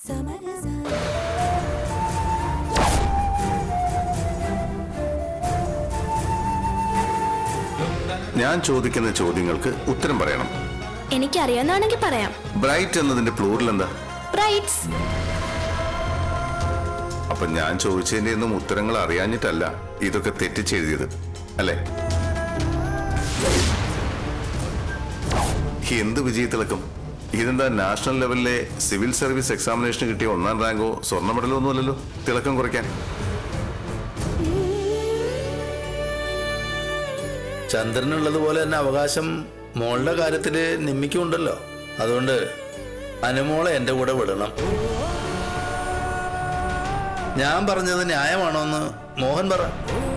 ഞാൻ ചോദിക്കുന്ന ചോദ്യങ്ങൾക്ക് ഉത്തരം പറയണം എനിക്കറിയാവുന്നതാണെങ്കിൽ പറയാം ബ്രൈറ്റ് എന്നതിന്റെ പ്ലൂറൽ എന്താ ബ്രൈറ്റ്സ് അപ്പൊ ഞാൻ ചോദിച്ചതിന്റെ ഒന്നും ഉത്തരങ്ങൾ അറിയാഞ്ഞിട്ടല്ല ഇതൊക്കെ തെറ്റിച്ചെഴുതിയത് അല്ലേ എന്ത് വിജയത്തിളക്കം ഇതെന്താ നാഷണൽ ലെവലിലെ സിവിൽ സർവീസ് എക്സാമിനേഷന് കിട്ടിയ ഒന്നാം റാങ്കോ സ്വർണ്ണ മെഡലോ ഒന്നുമല്ലല്ലോ തിളക്കം കുറയ്ക്കാൻ ചന്ദ്രനുള്ളതുപോലെ തന്നെ അവകാശം മോളുടെ കാര്യത്തില് നിമ്മിക്കുണ്ടല്ലോ അതുകൊണ്ട് അനുമോളെ എൻ്റെ കൂടെ വിടണം ഞാൻ പറഞ്ഞത് ന്യായമാണോ എന്ന് മോഹൻ പറ